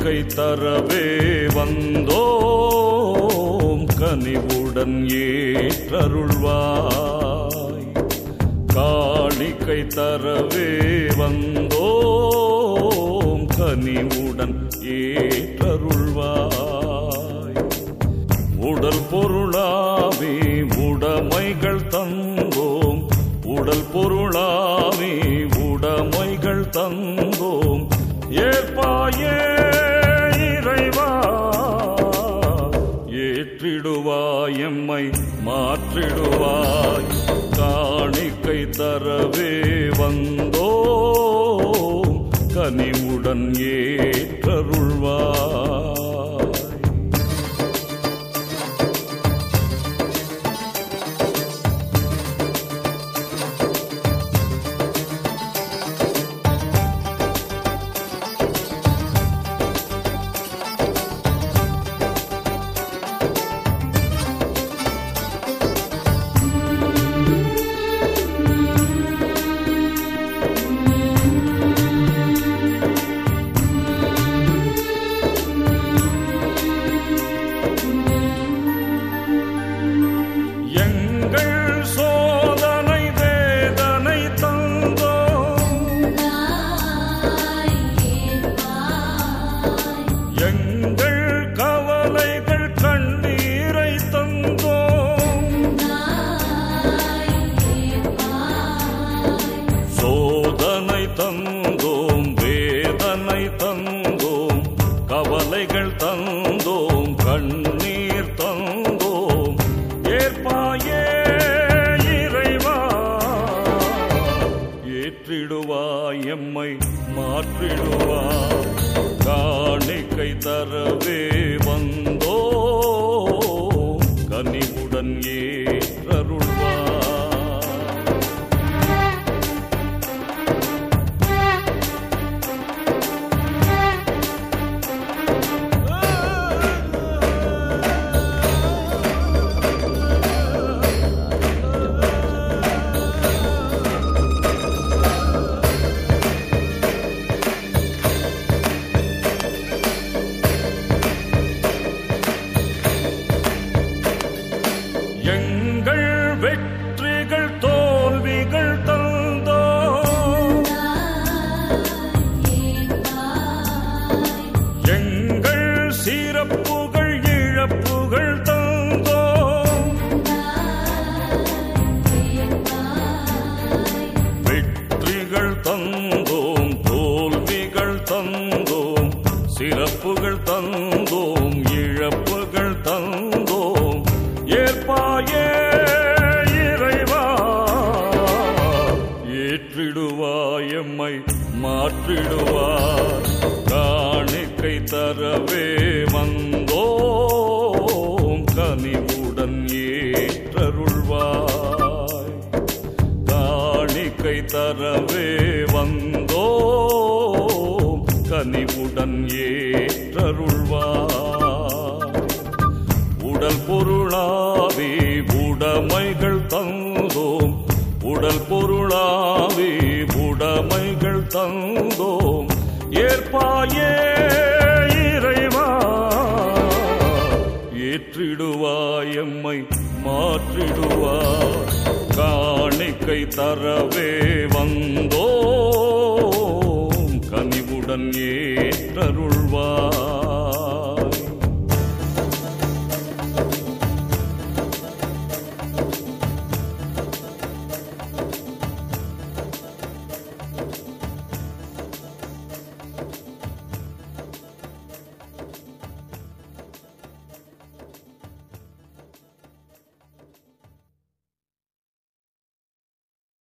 காணிக்கை தரவே வந்தோம் கனிவுடன் ஏற்றருள்வாய் காணிக்கை தரவே வந்தோம் கனிவுடன் ஏற்றருள்வாய் உடல் பொருளாவே உடைமைகள் தந்தோம் உடல் பொருளாவே உடைமைகள் தந்தோம் ஏற்பாயே இறைவா ஏற்றிடுவாய் எம்மை மாற்றிடுவாய் காணிக்கை தரவே வந்தோம் கனிவுடன் ஏற்றருள்வாய் எங்கள் சோதனை வேதனை தந்தோம் எங்கள் கவலைகள் கண்ணீரை தந்தோம் சோதனை தந்தோம் வேதனை தந்தோம் கவலைகள் தந்தோம் கண்ணீர் தந்தோம் ஏற்பாயே இறைவா ஏற்றிடுவாய் எம்மை மாற்றிடுவாய் காணிக்கை தரவே வந்தோ கனிவுடன் ஏற்றருள்வாய் எங்கள் வெற்றிகள் தோல்விகள் தந்தோ எங்கள் சிறப்புகள் இழப்புகள் தந்தோ வெற்றிகள் தந்தோம் தோல்விகள் தந்தோம் சிறப்புகள் தந்தோம் இழப்புகள் தந்தோம் ஏற்பாயே இறைவா ஏற்றிடுவாய் எம்மை மாற்றிடுவாய் காணிக்கை தரவே வந்தோம் கனிவுடன் ஏற்றருள்வாய் காணிக்கை தரவே வந்தோம் கனிவுடன் ஏற்றருள்வாய் உடல் பொருளாவே உடைமைகள் தந்தோம் உடல் பொருளாவே உடைமைகள் தந்தோம் ஏற்பாயே இறைவா ஏற்றிடுவாய் எம்மை மாற்றிடுவாய் காணிக்கை தரவே வந்தோம் கனிவுடன் ஏற்றருள்வாய்